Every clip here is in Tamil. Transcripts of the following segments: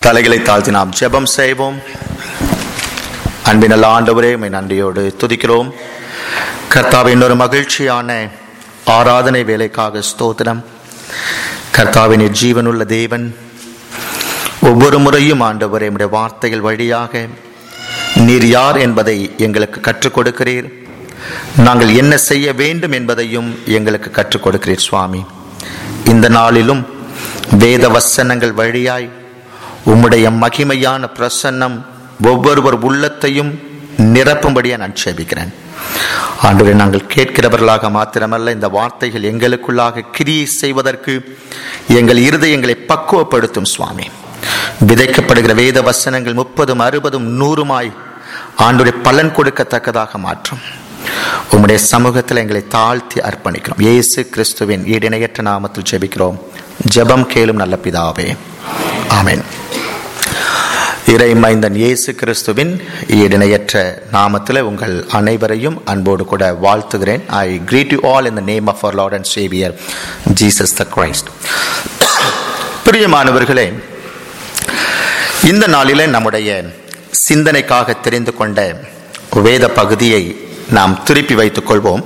தலைகளை தாழ்த்தி நாம் ஜெபம் செய்வோம் அன்பின் நல்ல ஆண்டவரே உம்மை நன்றியோடு துதிக்கிறோம் கர்த்தாவின் இன்னொரு மகிழ்ச்சியான ஆராதனை வேலைக்காக ஸ்தோத்திரம் கர்த்தாவின் ஜீவனுள்ள தேவன் ஒவ்வொரு முறையும் ஆண்டவரே உம்முடைய வார்த்தைகள் வழியாக நீர் யார் என்பதை எங்களுக்கு கற்றுக் கொடுக்கிறீர் நாங்கள் என்ன செய்ய வேண்டும் என்பதையும் எங்களுக்கு கற்றுக் கொடுக்கிறீர் சுவாமி இந்த நாளிலும் வேத வசனங்கள் வழியாய் உம்முடைய மகிமையான பிரசன்னம் ஒவ்வொருவர் உள்ளத்தையும் நிரப்பும்படியா நான் சேபிக்கிறேன் ஆண்டவரே நாங்கள் கேட்கிறவர்களாக மாத்திரமல்ல இந்த வார்த்தைகள் எங்களுக்குள்ளாக கிரியை செய்வதற்கு எங்கள் இருதயங்களை பக்குவப்படுத்தும் சுவாமி விதைக்கப்படுகிற வேத வசனங்கள் முப்பதும் அறுபதும் நூறுமாய் ஆண்டுடைய பலன் கொடுக்கத்தக்கதாக மாற்றும் உம்முடைய சமூகத்தில் எங்களை தாழ்த்தி அர்ப்பணிக்கிறோம் இயேசு கிறிஸ்துவின் ஈடிணையற்ற நாமத்தில் ஜெபிக்கிறோம் ஜெபம் கேளும் நல்ல பிதாவே ஆமென் இறை மைந்தன் இயேசு கிறிஸ்துவின் ஈடிணையற்ற நாமத்தில் உங்கள் அனைவரையும் அன்போடு கூட வாழ்த்துகிறேன் I greet you all in the name of our Lord and Saviour Jesus the Christ பிரியமானவர்களே இந்த நாளிலே நம்முடைய சிந்தனைக்காக தெரிந்து கொண்ட வேத பகுதியை நாம் திருப்பி வைத்துக் கொள்வோம்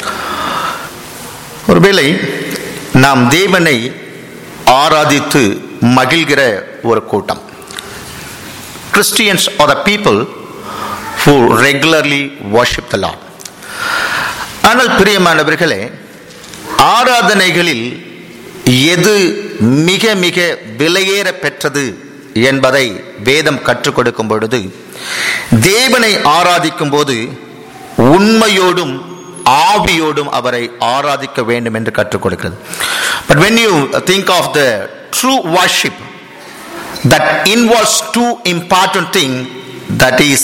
ஒருவேளை நாம் தேவனை ஆராதித்து மகிழ்கிற ஒரு கூட்டம் Christians are the people who regularly worship the Lord ஆனால் பிரியமானவர்களே ஆராதனைகளில் எது மிக மிக விலையேற பெற்றது என்பதை வேதம் கற்றுக் கொடுக்கும் பொழுது தேவனை ஆராதிக்கும் போது உண்மையோடும் ஆவியோடும் அவரை ஆராதிக்க வேண்டும் என்று கற்றுக் கொடுக்கிறது but when you think of the true worship that involves two important thing that is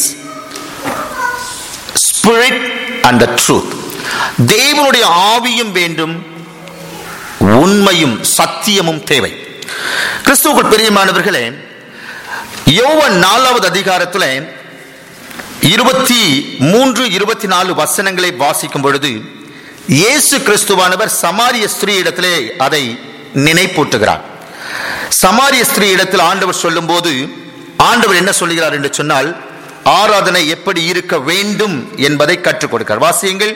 spirit and the truth தேவனுடைய ஆவியும் வேண்டும் உண்மையும் சத்தியமும் தேவை கிறிஸ்துவுக்குள் பிரியமானவர்களே யோவன் நாலாவது அதிகாரத்தில் இருபத்தி மூன்று இருபத்தி நாலு வசனங்களை வாசிக்கும் பொழுது இயேசு கிறிஸ்துவானவர் சமாரிய ஸ்திரீ இடத்திலே அதை நினைப்பூட்டுகிறார் சமாரிய ஸ்திரீ இடத்தில் ஆண்டவர் சொல்லும் போது ஆண்டவர் என்ன சொல்லுகிறார் என்று சொன்னால் ஆராதனை எப்படி இருக்க வேண்டும் என்பதை கற்றுக் கொடுக்கிறார் வாசியுங்கள்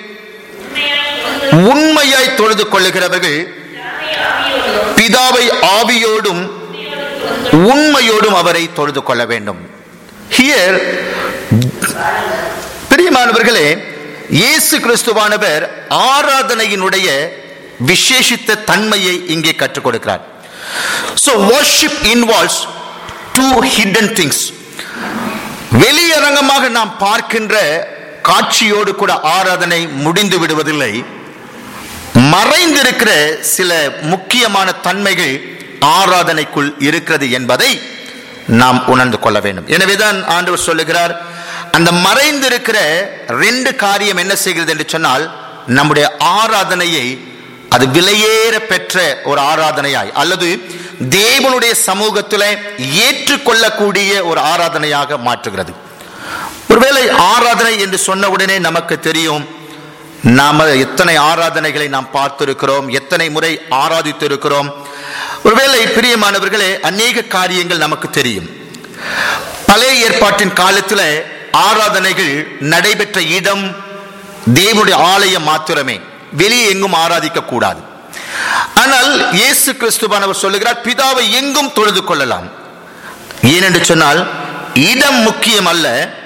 உண்மையாய் தொழுது கொள்ளுகிறவர்கள் பிதாவை ஆவியோடும் உண்மையோடும் அவரை தொழுது கொள்ள வேண்டும் ஹியர் பிரியமானவர்களே இயேசு கிறிஸ்துவானவர் ஆராதனையினுடைய விசேஷித்த தன்மையை இங்கே கற்றுக் கொடுக்கிறார் So worship involves two hidden things. வெளியரங்கமாக நாம் பார்க்கின்ற காட்சியோடு கூட ஆராதனை முடிந்து விடுவதில்லை மறைந்திருக்கிற சில முக்கியமான தன்மைகள் ஆராதனைக்குள் இருக்கிறது என்பதை நாம் உணர்ந்து கொள்ள வேண்டும் எனவேதான் ஆண்டவர் சொல்லுகிறார் அந்த மறைந்திருக்கிற ரெண்டு காரியம் என்ன செய்கிறது என்று சொன்னால் நம்முடைய ஆராதனையை அது விலையேற பெற்ற ஒரு ஆராதனையாய் அல்லது தேவனுடைய சமூகத்தில் ஏற்றுக்கொள்ளக்கூடிய ஒரு ஆராதனையாக மாற்றுகிறது ஒருவேளை ஆராதனை என்று சொன்ன உடனே நமக்கு தெரியும் நாம எத்தனை ஆராதனைகளை நாம் பார்த்திருக்கிறோம் எத்தனை முறை ஆராதித்து இருக்கிறோம் ஒருவேளை பிரியமானவர்களே அநேக காரியங்கள் நமக்கு தெரியும் பழைய ஏற்பாட்டின் காலத்தில் ஆராதனைகள் நடைபெற்ற இடம் தேவனுடைய ஆலயம் மாத்திரமே வெளியே எங்கும் ஆராதிக்க கூடாது ஆனால் இயேசு கிறிஸ்துவானவர் சொல்லுகிறார் பிதாவை எங்கும் தொழுது கொள்ளலாம் ஏனென்று சொன்னால் இடம் முக்கியம் அல்ல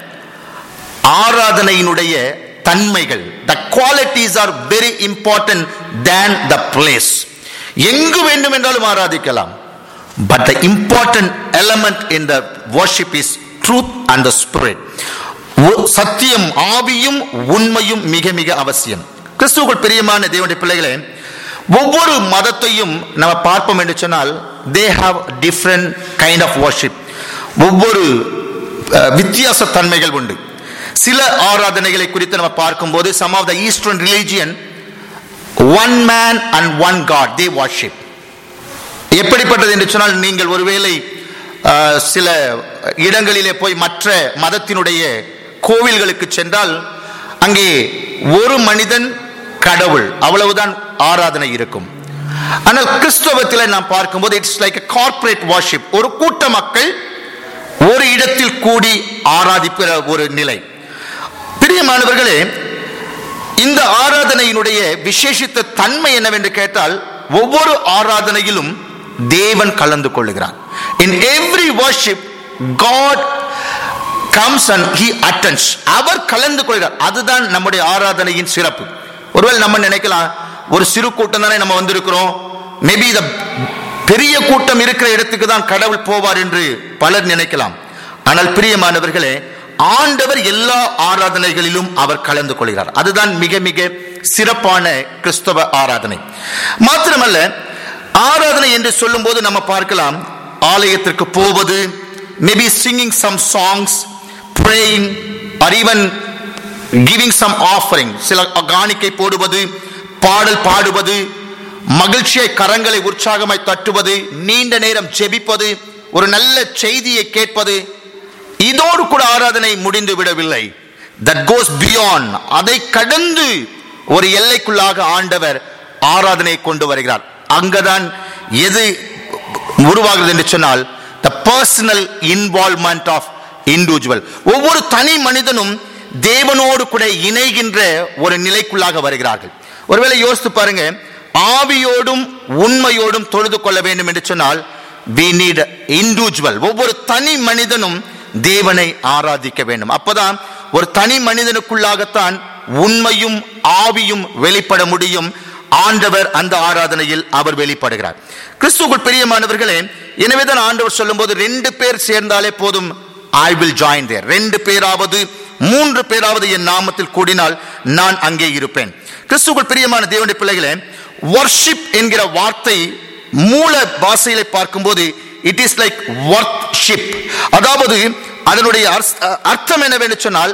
ஆராதனையினுடைய தன்மைகள் the qualities are very important then the place எங்கு வேண்டும் என்றாலும் ஆராதிக்கலாம் but the important element in the worship is truth and the spirit சத்தியம் ஆவியும் உண்மையும் மிக மிக அவசியம் கிறிஸ்துவுக்குள் பிரியமான தேவனுடைய பிள்ளைகளே ஒவ்வொரு மதத்தையும் நம்ம பார்ப்போம் என்று சொன்னால் they have different kind of worship ஒவ்வொரு வித்தியாச தன்மைகள் உண்டு சில ஆராதனைகளை குறித்து நம்ம பார்க்கும்போது some of the eastern religion one man and one God they worship எப்படிப்பட்டது என்று சொன்னால் நீங்கள் ஒருவேளை சில இடங்களிலே போய் மற்ற மதத்தினுடைய கோவில்களுக்கு சென்றால் அங்கே ஒரு மனிதன் கடவுள் அவ்வளவுதான் ஆராதனை இருக்கும் ஆனால் கிறிஸ்தவத்தில் நாம் பார்க்கும்போது இட்ஸ் லைக் கார்பரேட் வார்ஷிப் ஒரு கூட்ட மக்கள் ஒரு இடத்தில் கூடி ஆராதிக்கிற ஒரு நிலை பிரியமானவர்களே இந்த ஆராதனையினுடைய விசேஷித்த தன்மை என்னவென்று கேட்டால் ஒவ்வொரு ஆராதனையிலும் தேவன் கலந்து கொள்ளுகிறார் in every worship God comes and he attends அவர் கலந்து கொள்கிறார் அதுதான் நம்முடைய ஆராதனையின் சிறப்பு ஒருவேளை நம்ம நினைக்கலாம் ஒரு சிறு கூட்டம் தானே நம்ம வந்திருக்கிறோம் மேபி த பெரிய கூட்டம் இருக்கிற இடத்துக்கு தான் கடவுள் போவார் என்று பலர் நினைக்கலாம் ஆனால் பிரியமானவர்களே ஆண்டவர் எல்லா ஆராதனைகளிலும் அவர் கலந்து கொள்கிறார் அதுதான் மிக மிக சிறப்பான கிறிஸ்தவ ஆராதனை மாத்திரமல்ல ஆராதனை என்று சொல்லும்போது நம்ம பார்க்கலாம் ஆலயத்திற்கு போவது maybe singing some songs praying or even giving some offering சில காணிக்கை போடுவது பாடல் பாடுவது மகிழ்ச்சியை கரங்களை உற்சாகமாய் தட்டுவது நீண்ட நேரம் ஜெபிப்பது ஒரு நல்ல செய்தியை கேட்பது இதோடு கூட ஆராதனை முடிந்து விடவில்லை தட் கோஸ் பியாண்ட் அதை கடந்து ஒரு எல்லைக்குள்ளாக ஆண்டவர் ஆராதனை கொண்டு வருகிறார் அங்கதான் எது உருவாகிறது என்று சொன்னால் the personal involvement of individual ஒவ்வொரு தனி மனிதனும் தேவனோடு கூட இணைகின்ற ஒரு நிலைக்குள்ளாக வருகிறார்கள் ஒருவேளை யோசித்து பாருங்க ஆவியோடும் உண்மையோடும் தொழுது கொள்ள வேண்டும் என்று சொன்னால் we need இண்டிவிஜுவல் ஒவ்வொரு தனி மனிதனும் தேவனை ஆராதிக்க வேண்டும் அப்பதான் ஒரு தனி மனிதனுக்குள்ளாகத்தான் உண்மையும் ஆவியும் வெளிப்பட முடியும் ஆண்டவர் அந்த ஆராதனையில் அவர் வெளிப்படுகிறார் கிறிஸ்துக்குள் பிரியமானவர்களே எனவேதான் ஆண்டவர் சொல்லும்போது ரெண்டு பேர் சேர்ந்தாலே போதும் ஐ வில் ஜாயின் தேர் ரெண்டு பேராவது மூன்று பேராவது என் நாமத்தில் கூடினால் நான் அங்கே இருப்பேன் கிறிஸ்துக்குள் பிரியமான தேவனுடைய பிள்ளைகளே வர்ஷிப் என்கிற வார்த்தை மூல பாஷையில பார்க்கும்போது இட் இஸ் லைக் வர்ஷிப் அதாவது அதனுடைய அர்ஸ்- அர்த்தம் என்னவென்று சொன்னால்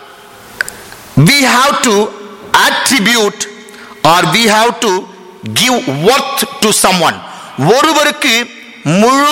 we have to attribute or we have to give worth to someone ஒருவருக்கு முழு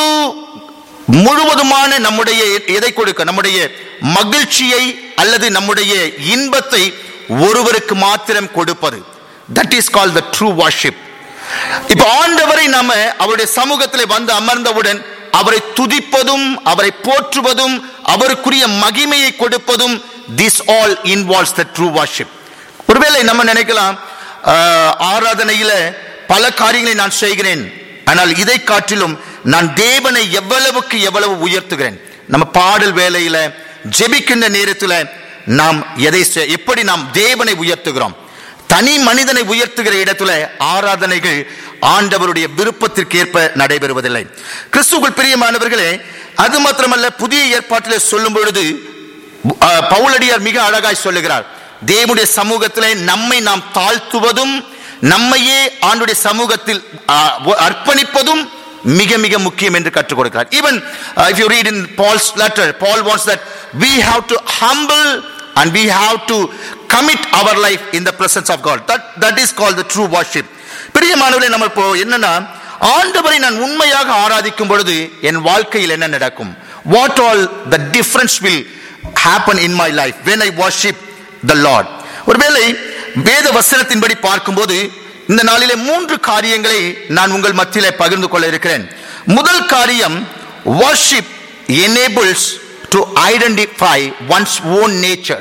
முழுவதுமான நம்முடைய எதை கொடுக்க நம்முடைய மகிழ்ச்சியை அல்லது நம்முடைய இன்பத்தை ஒருவருக்கு மாத்திரம் கொடுப்பது that is call the true worship இப்ப ஆண்டவரை நாம அவருடைய சமூகத்தில் வந்து அமர்ந்தவுடன் அவரை துதிப்பதும் அவரை போற்றுவதும் அவருக்குரிய மகிமையை கொடுப்பதும் this all involves the true worship ஒருவேளை நம்ம நினைக்கலாம் ஆஹ், ஆராதனையில பல காரியங்களை நான் செய்கிறேன் ஆனால் இதை காட்டிலும் நான் தேவனை எவ்வளவுக்கு எவ்வளவு உயர்த்துகிறேன் நம்ம பாடல் வேலையில ஜெபிக்கின்ற நேரத்தில் நாம் எதை செ- எப்படி நாம் தேவனை உயர்த்துகிறோம் தனி மனிதனை உயர்த்துகிற இடத்துல ஆராதனைகள் ஆண்டவருடைய விருப்பத்திற்கு ஏற்ப நடைபெறுவதில்லை கிறிஸ்துக்குள் பிரியமானவர்களே அது மாத்திரமல்ல புதிய ஏற்பாட்டிலே சொல்லும் பொழுது அஹ், பவுலடியார் மிக அழகாய் சொல்லுகிறார் தேவனுடைய சமூகத்திலே நம்மை நாம் தாழ்த்துவதும் நம்மையே ஆண்டுடைய சமூகத்தில் அஹ், அர்ப்பணிப்பதும் மிக மிக முக்கியம் என்று கற்றுக் கொடுக்கிறார் even if you read in Paul's letter Paul wants that we have to humble and we have to commit our life in the presence of God that that is called the true worship பிரியமானவர்களே நம்ம இப்போ என்னன்னா ஆண்டவரை நான் உண்மையாக ஆராதிக்கும் பொழுது என் வாழ்க்கையில் என்ன நடக்கும் what all the difference will happen in my life when I worship the Lord ஒருவேளை வேத வசனத்தின்படி பார்க்கும்போது இந்த நாளிலே மூன்று காரியங்களை நான் உங்கள் மத்தியிலே பகிர்ந்து கொள்ள இருக்கிறேன் முதல் காரியம் worship enables to identify one's own nature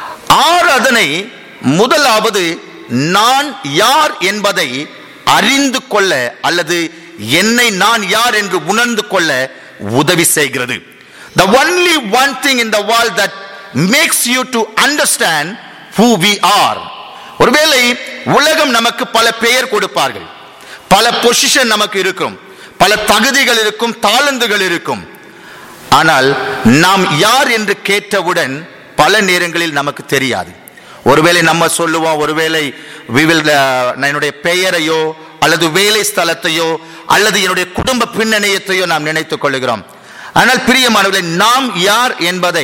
ஆராதனை முதலாவது நான் யார் என்பதை அறிந்து கொள்ள அல்லது என்னை நான் யார் என்று உணர்ந்து கொள்ள உதவி செய்கிறது the only one thing in the world that makes you to understand who we are ஒருவேளை உலகம் நமக்கு பல பெயர் கொடுப்பார்கள் பல பொசிஷன் நமக்கு இருக்கும் பல தகுதிகள் இருக்கும் தாளந்துகள் இருக்கும் ஆனால் நாம் யார் என்று கேட்டவுடன் பல நேரங்களில் நமக்கு தெரியாது ஒருவேளை நம்ம சொல்லுவோம் ஒருவேளை we will, uh, நான் என்னுடைய பெயரையோ அல்லது வேலை ஸ்தலத்தையோ அல்லது என்னுடைய குடும்ப பின்னணியத்தையோ நாம் நினைத்துக் கொள்கிறோம் ஆனால் பிரியமானவர்களே நாம் யார் என்பதை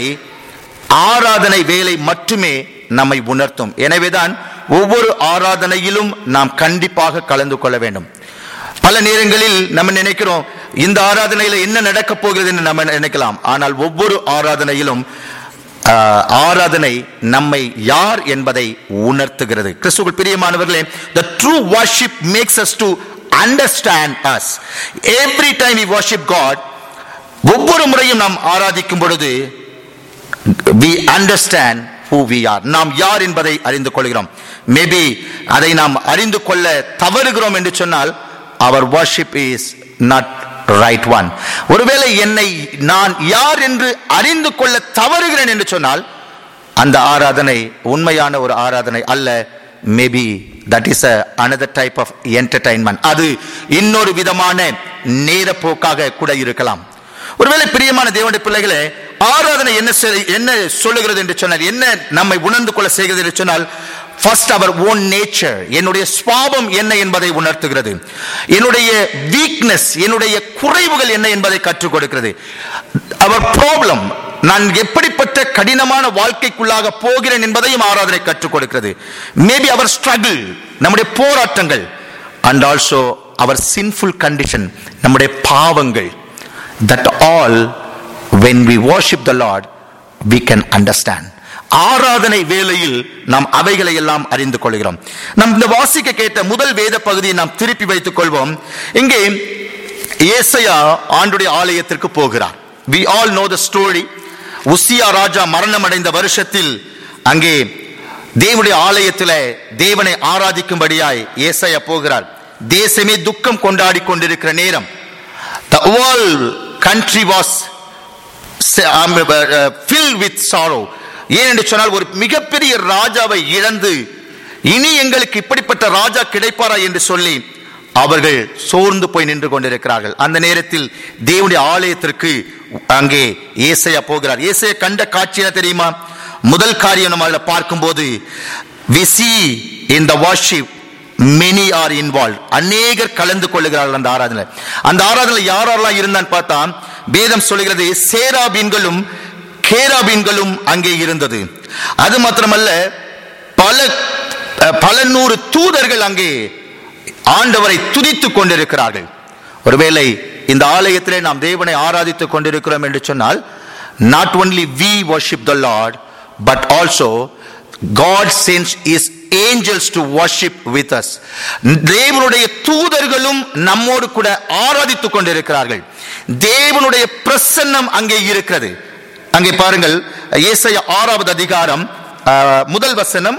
ஆராதனை வேலை மட்டுமே நம்மை உணர்த்தும் எனவேதான் ஒவ்வொரு ஆராதனையிலும் நாம் கண்டிப்பாக கலந்து கொள்ள வேண்டும் பல நேரங்களில் நம்ம நினைக்கிறோம் இந்த ஆராதனையில என்ன நடக்க போகிறது என்று நம்ம நினைக்கலாம் ஆனால் ஒவ்வொரு ஆராதனையிலும் ஆஹ், ஆராதனை நம்மை யார் என்பதை உணர்த்துகிறது கிறிஸ்துவுக்குள் பிரியமானவர்களே the true worship makes us to understand us every time we worship god ஒவ்வொரு முறையும் நாம் ஆராதிக்கும் பொழுது we understand who we are நாம் யார் என்பதை அறிந்து கொள்கிறோம் மேபி அதை நாம் அறிந்து கொள்ள தவறுகிறோம் என்று சொன்னால் our worship is not right one ஒருவேளை என்னை நான் யார் என்று அறிந்து கொள்ள தவறுகிறேன் என்று சொன்னால் அந்த ஆராதனை உண்மையான ஒரு ஆராதனை அல்ல maybe that is another type of entertainment அது இன்னொரு விதமான நேரப்போக்காக கூட இருக்கலாம் ஒருவேளை பிரியமான தேவனுடைய பிள்ளைகளே ஆராதனை என்ன செய்- என்ன சொல்லுகிறது என்று சொன்னால் என்ன நம்மை உணர்ந்து கொள்ள செய்கிறது என்று சொன்னால் ஃபர்ஸ்ட் அவர் ஓன் நேச்சர் என்னுடைய சுவாபம் என்ன என்பதை உணர்த்துகிறது என்னுடைய வீக்னஸ் என்னுடைய குறைவுகள் என்ன என்பதை கற்றுக் கொடுக்கிறது அவர் ப்ராப்ளம் நான் எப்படிப்பட்ட கடினமான வாழ்க்கைக்குள்ளாக போகிறேன் என்பதையும் ஆராதனை கற்றுக் கொடுக்கிறது மேபி அவர் ஸ்ட்ரகிள் நம்முடைய போராட்டங்கள் and also our sinful condition நம்முடைய பாவங்கள் that all when we worship the lord we can understand ஆராதனை வேளையில் நாம் அவைகளை எல்லாம் அறிந்து கொள்கிறோம் நாம் இந்த வாசிக்க கேட்ட முதல் வேத பகுதியை நாம் திருப்பி வைத்துக் கொள்வோம் இங்கே ஏசையா ஆண்டுடைய ஆலயத்திற்கு போகிறார் we all know the story உசியா ராஜா மரணம் அடைந்த வருஷத்தில் அங்கே தேவனுடைய ஆலயத்தில் தேவனை ஆராதிக்கும்படியாய் ஏசையா போகிறார் தேசமே துக்கம் கொண்டாடி கொண்டிருக்கிற நேரம் the whole country was um, uh, filled with sorrow ஏன் என்று சொன்னால் ஒரு மிகப்பெரிய ராஜாவை இழந்து இனி எங்களுக்கு இப்படிப்பட்ட ராஜா கிடைப்பாரா என்று சொல்லி அவர்கள் சோர்ந்து போய் நின்று கொண்டிருக்கிறார்கள் அந்த நேரத்தில் தேவனுடைய ஆலயத்திற்கு அங்கே ஏசையா போகிறார் ஏசையா கண்ட காட்சி என்ன தெரியுமா முதல் காரியம் நம்ம அதில் பார்க்கும்போது we see in the worship many are involved அநேகர் கலந்து கொள்ளுகிறார்கள் அந்த ஆராதனை அந்த ஆராதனை யாரெல்லாம் இருந்தான்னு பார்த்தா வேதம் சொல்லுகிறது சேராபீன்களும் கேராபீன்களும் அங்கே இருந்தது அது மாத்திரமல்ல பல அஹ், பல நூறு தூதர்கள் அங்கே ஆண்டவரை துதித்துக் கொண்டிருக்கிறார்கள் ஒருவேளை இந்த ஆலயத்திலே நாம் தேவனை ஆராதித்துக் கொண்டிருக்கிறோம் என்று சொன்னால் not only we worship the Lord but also God sends his angels to worship with us தேவனுடைய தூதர்களும் நம்மோடு கூட ஆராதித்துக் கொண்டிருக்கிறார்கள் தேவனுடைய பிரசன்னம் அங்கே இருக்கிறது அங்கே பாருங்கள் ஏசாயா ஆறாவது அதிகாரம் ஆஹ், முதல் வசனம்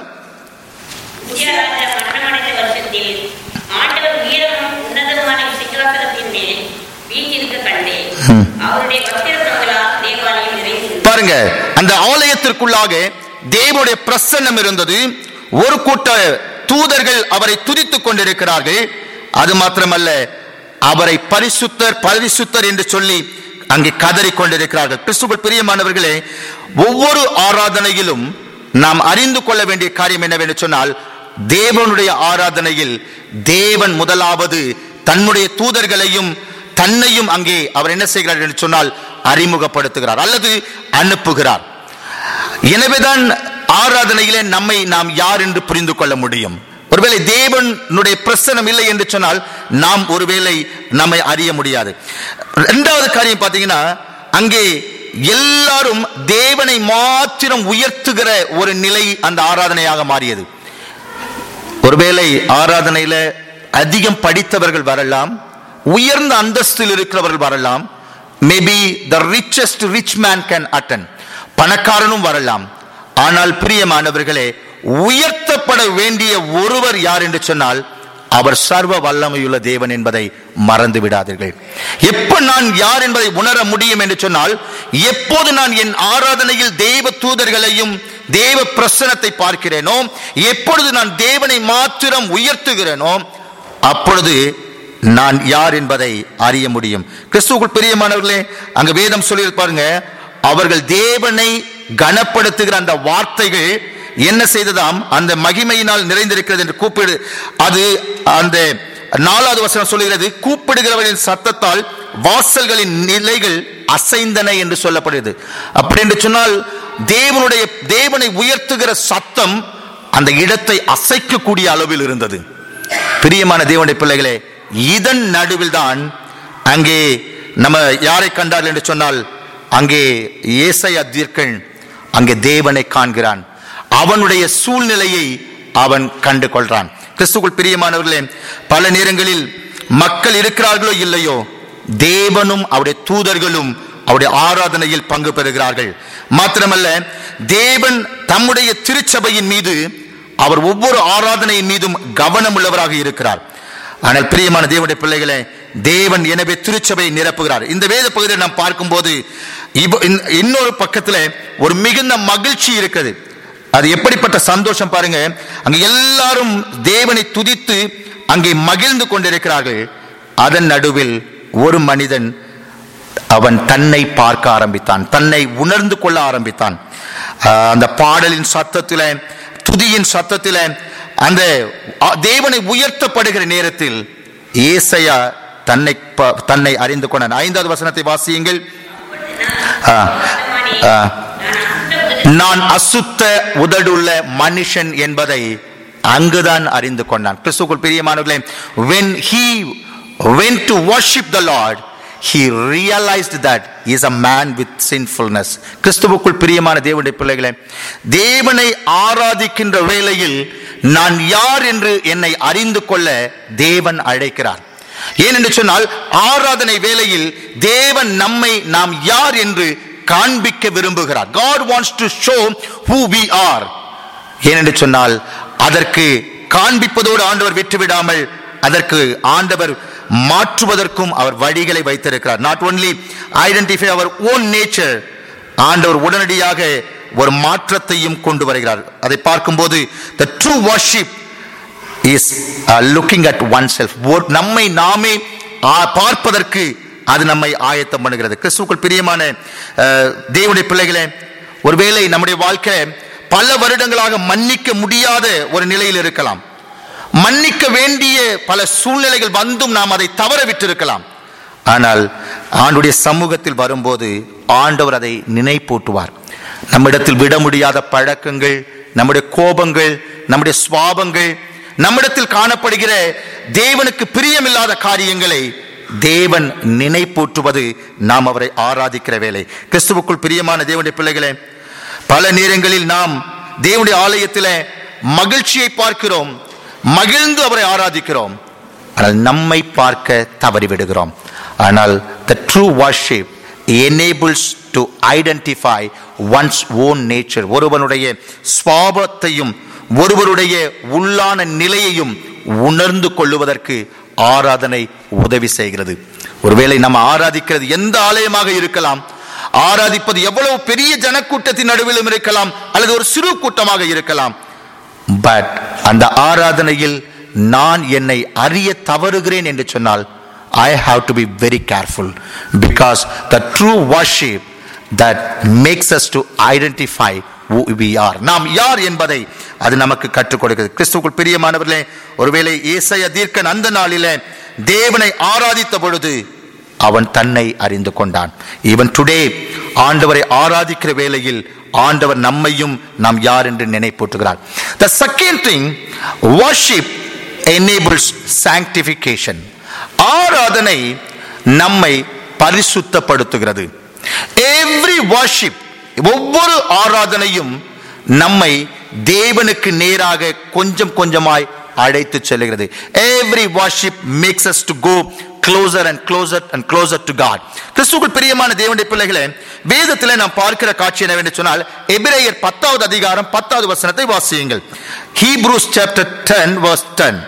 உசியாராஜா மரணமடைந்த வருஷத்தில் ஆண்டவர் உயரமும் உன்னதமான சிங்காசனத்தின் மேல் வீற்றிருக்க கண்டேன் அவருடைய பத்திரங்களால் தேவாலயம் நிறைந்திருந்தது பாருங்க அந்த ஆலயத்திற்குள்ளாக தேவனுடைய பிரசன்னம் இருந்தது ஒரு கூட்ட தூதர்கள் அவரை துதித்துக் கொண்டிருக்கிறார்கள் அது மாத்திரமல்ல அவரை பரிசுத்தர் பரிசுத்தர் என்று சொல்லி அங்கே கதறிக் கொண்டிருக்கிறார்கள் கிறிஸ்துவ பிரியமானவர்களே ஒவ்வொரு ஆராதனையிலும் நாம் அறிந்து கொள்ள வேண்டிய காரியம் என்னவென்று சொன்னால் தேவனுடைய ஆராதனையில் தேவன் முதலாவது தன்னுடைய தூதர்களையும் தன்னையும் அங்கே அவர் என்ன செய்கிறார் என்று சொன்னால் அறிமுகப்படுத்துகிறார் அல்லது அனுப்புகிறார் எனவேதான் ஆராதனையிலே நம்மை நாம் யார் என்று புரிந்து கொள்ள முடியும் ஒருவேளை தேவனுடைய பிரசனம் இல்லை என்று சொன்னால் நாம் ஒருவேளை நம்மை அறிய முடியாது இரண்டாவது காரியம் பார்த்தீங்கன்னா அங்கே எல்லாரும் தேவனை மாத்திரம் உயர்த்துகிற ஒரு நிலை அந்த ஆராதனையாக மாறியது ஒருவேளை ஆராதனையில அதிகம் படித்தவர்கள் வரலாம் உயர்ந்த அந்தஸ்தில் இருக்கிறவர்கள் வரலாம் maybe the richest rich man can attend பணக்காரனும் வரலாம் ஆனால் பிரியமானவர்களே உயர்த்தப்பட வேண்டிய ஒருவர் யார் என்று சொன்னால் அவர் சர்வ வல்லமையுள்ள தேவன் என்பதை மறந்து விடாதீர்கள் எப்ப நான் யார் என்பதை உணர முடியும் என்று சொன்னால் எப்போது நான் என் ஆராதனையில் தேவ தூதர்களையும் தேவ பிரசனத்தை பார்க்கிறேனோ எப்பொழுது நான் தேவனை மாத்திரம் உயர்த்துகிறேனோ அப்பொழுது நான் யார் என்பதை அறிய முடியும் கிறிஸ்துவுக்குள் பிரியமானவர்களே அங்க வேதம் சொல்லி பாருங்க அவர்கள் தேவனை கனப்படுத்துகிற அந்த வார்த்தைகள் என்ன செய்ததாம் அந்த மகிமையினால் நிறைந்திருக்கிறது என்று கூப்பிடு அது அந்த நாலாவது வசனம் சொல்லுகிறது கூப்பிடுகிறவர்களின் சத்தத்தால் வாசல்களின் நிலைகள் அசைந்தன என்று சொல்லப்படுகிறது அப்படி என்று சொன்னால் தேவனுடைய தேவனை உயர்த்துகிற சத்தம் அந்த இடத்தை அசைக்கக்கூடிய அளவில் இருந்தது பிரியமான தேவனுடைய பிள்ளைகளே இதன் நடுவில் தான் அங்கே நம்ம யாரை கண்டார்கள் என்று சொன்னால் அங்கே ஏசையா தீர்க்கன் அங்கே தேவனை காண்கிறான் அவனுடைய சூழ்நிலையை அவன் கண்டு கொள்றான் கிறிஸ்துக்குள் பிரியமானவர்களே பல நேரங்களில் மக்கள் இருக்கிறார்களோ இல்லையோ தேவனும் அவருடைய தூதர்களும் அவருடைய ஆராதனையில் பங்கு பெறுகிறார்கள் மாத்திரமல்ல தேவன் தம்முடைய திருச்சபையின் மீது அவர் ஒவ்வொரு ஆராதனையின் மீதும் கவனம் உள்ளவராக இருக்கிறார் ஆனால் பிரியமான தேவனுடைய பிள்ளைகளே தேவன் எனவே திருச்சபையை நிரப்புகிறார் இந்த வேத பகுதியை நாம் பார்க்கும்போது இவ- இன்- இன்னொரு பக்கத்துல ஒரு மிகுந்த மகிழ்ச்சி இருக்குது அது எப்படிப்பட்ட சந்தோஷம் பாருங்க அங்க எல்லாரும் தேவனை துதித்து அங்கே மகிழ்ந்து கொண்டிருக்கிறார்கள் அதன் நடுவில் ஒரு மனிதன் அவன் தன்னை பார்க்க ஆரம்பித்தான் தன்னை உணர்ந்து கொள்ள ஆரம்பித்தான் ஆஹ் அந்த பாடலின் சத்தத்தில துதியின் சத்தத்தில அந்த ஆ- தேவனை உயர்த்தப்படுகிற நேரத்தில் ஏசையா தன்னை ப- தன்னை அறிந்து கொண்டான் ஐந்தாவது வசனத்தை வாசியுங்கள் ஆ, ஆ. நான் அசுத்த உதடுள்ள மனுஷன் என்பதை அங்குதான் அறிந்து கொண்டான் கிறிஸ்துக்குள் பிரியமானவர்களே when he went to worship the lord he realized that he is a man with sinfulness கிறிஸ்துவுக்குள் பிரியமான தேவனுடைய பிள்ளைகளே தேவனை ஆராதிக்கின்ற வேளையில் நான் யார் என்று என்னை அறிந்து கொள்ள தேவன் அழைக்கிறார் ஏனென்று சொன்னால் ஆராதனை வேளையில் தேவன் நம்மை நாம் யார் என்று காண்பிக்க விரும்புகிறார் God wants to show who we are ஏனென்று சொன்னால் அதற்கு காண்பிப்பதோடு ஆண்டவர் விட்டுவிடாமல் அதற்கு ஆண்டவர் மாற்றுவதற்கும் அவர் வழிகளை வைத்திருக்கிறார் not only identify our own nature ஆண்டவர் உடனடியாக ஒரு மாற்றத்தையும் கொண்டு வருகிறார் அதை பார்க்கும்போது the true worship is looking at oneself நம்மை நாமே ஆ, பார்ப்பதற்கு அது நம்மை ஆயத்தம் பண்ணுகிறது கிறிஸ்துக்குள் பிரியமான அஹ், தேவனுடைய பிள்ளைகளே ஒருவேளை நம்முடைய வாழ்க்கை பல வருடங்களாக மன்னிக்க முடியாத ஒரு நிலையில் இருக்கலாம் மன்னிக்க வேண்டிய பல சூழ்நிலைகள் வந்தும் நாம் அதை தவற விட்டிருக்கலாம் ஆனால் ஆண்டுடைய சமூகத்தில் வரும்போது ஆண்டவர் அதை நினைப்பூட்டுவார் நம்மிடத்தில் விட முடியாத பழக்கங்கள் நம்முடைய கோபங்கள் நம்முடைய சுவாபங்கள் நம்மிடத்தில் காணப்படுகிற தேவனுக்கு பிரியமில்லாத காரியங்களை தேவன் நினைப்பூட்டுவது நாம் அவரை ஆராதிக்கிற வேலை கிறிஸ்துவுக்குள் பிரியமான தேவனுடைய பிள்ளைகளே பல நேரங்களில் நாம் தேவனுடைய ஆலயத்திலே மகிழ்ச்சியை பார்க்கிறோம் மகிழ்ந்து அவரை ஆராதிக்கிறோம் ஆனால் நம்மை பார்க்க தவறிவிடுகிறோம் ஆனால் the true worship enables to identify one's own nature ஒருவனுடைய சுவாபத்தையும் ஒருவருடைய உள்ளான நிலையையும் உணர்ந்து கொள்ளுவதற்கு ஆராதனை உதவி செய்கிறது ஒருவேளை நம்ம ஆராதிக்கிறது எந்த ஆலயமாக இருக்கலாம் ஆராதிப்பது எவ்வளவு பெரிய ஜனக்கூட்டத்தின் நடுவிலும் இருக்கலாம் அல்லது ஒரு சிறு கூட்டமாக இருக்கலாம் பட் அந்த ஆராதனையில் நான் என்னை அறிய தவறுகிறேன் என்று சொன்னால் I have to be very careful because the true worship that makes us to identify who we are நாம் யார் என்பதை அது நமக்கு கற்றுக் கொடுக்கிறது கிறிஸ்துவுக்குள் பிரியமானவர்களே ஒருவேளை ஏசைய தீர்க்கன் அந்த நாளிலே தேவனை ஆராதித்த பொழுது அவன் தன்னை அறிந்து கொண்டான் ஈவன் டுடே ஆண்டவரை ஆராதிக்கிற வேளையில் ஆண்டவர் நம்மையும் நாம் யார் என்று நினைப்பூட்டுகிறார் the second thing worship enables sanctification ஆராதனை நம்மை பரிசுத்தப்படுத்துகிறது எவ்ரி worship ஒவ்வொரு ஆராதனையும் நம்மை தேவனுக்கு நேராக கொஞ்சம் கொஞ்சமாய் அழைத்து செல்கிறது every worship makes us to go closer and closer and closer to God கிறிஸ்துவுக்குள் பிரியமான தேவனுடைய பிள்ளைகளே வேதத்திலே நாம் பார்க்கிற காட்சி என்னவென்று சொன்னால் எபிரேயர் பத்தாவது அதிகாரம் பத்தாவது வசனத்தை வாசியுங்கள் Hebrews chapter ten verse ten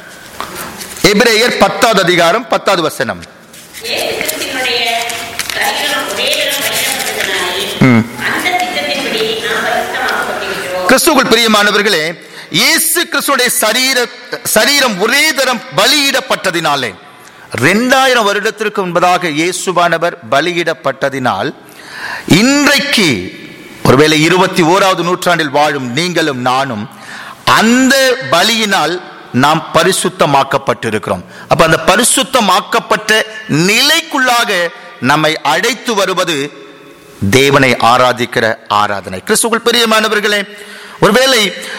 எபிரேயர் பத்தாவது அதிகாரம் பத்தாவது வசனம் இயேசு கிறிஸ்துவினுடைய சரீரம் ஒரே தரம் பயணப்பட்டதனாலே, அந்த திட்டத்தின்படி நாம் பரிசுத்தமாக்கப்பட்டிருக்கிறோம். கிறிஸ்துவுக்குள் பிரியமானவர்களே இயேசு கிறிஸ்துடைய சரீர சரீரம் ஒரே தரம் பலியிடப்பட்டதினாலே ரெண்டாயிரம் வருடத்திற்கு முன்பதாக இயேசுவானவர் பலியிடப்பட்டதினால் இன்றைக்கு ஒருவேளை இருபத்தி ஓராவது நூற்றாண்டில் வாழும் நீங்களும் நானும் அந்த பலியினால் நாம் பரிசுத்தமாக்கப்பட்டிருக்கிறோம் அப்ப அந்த பரிசுத்தமாக்கப்பட்ட நிலைக்குள்ளாக நம்மை அழைத்து வருவது தேவனை ஆராதிக்கிற ஆராதனை கிறிஸ்துக்குள் பிரியமானவர்களே ஒருவேளை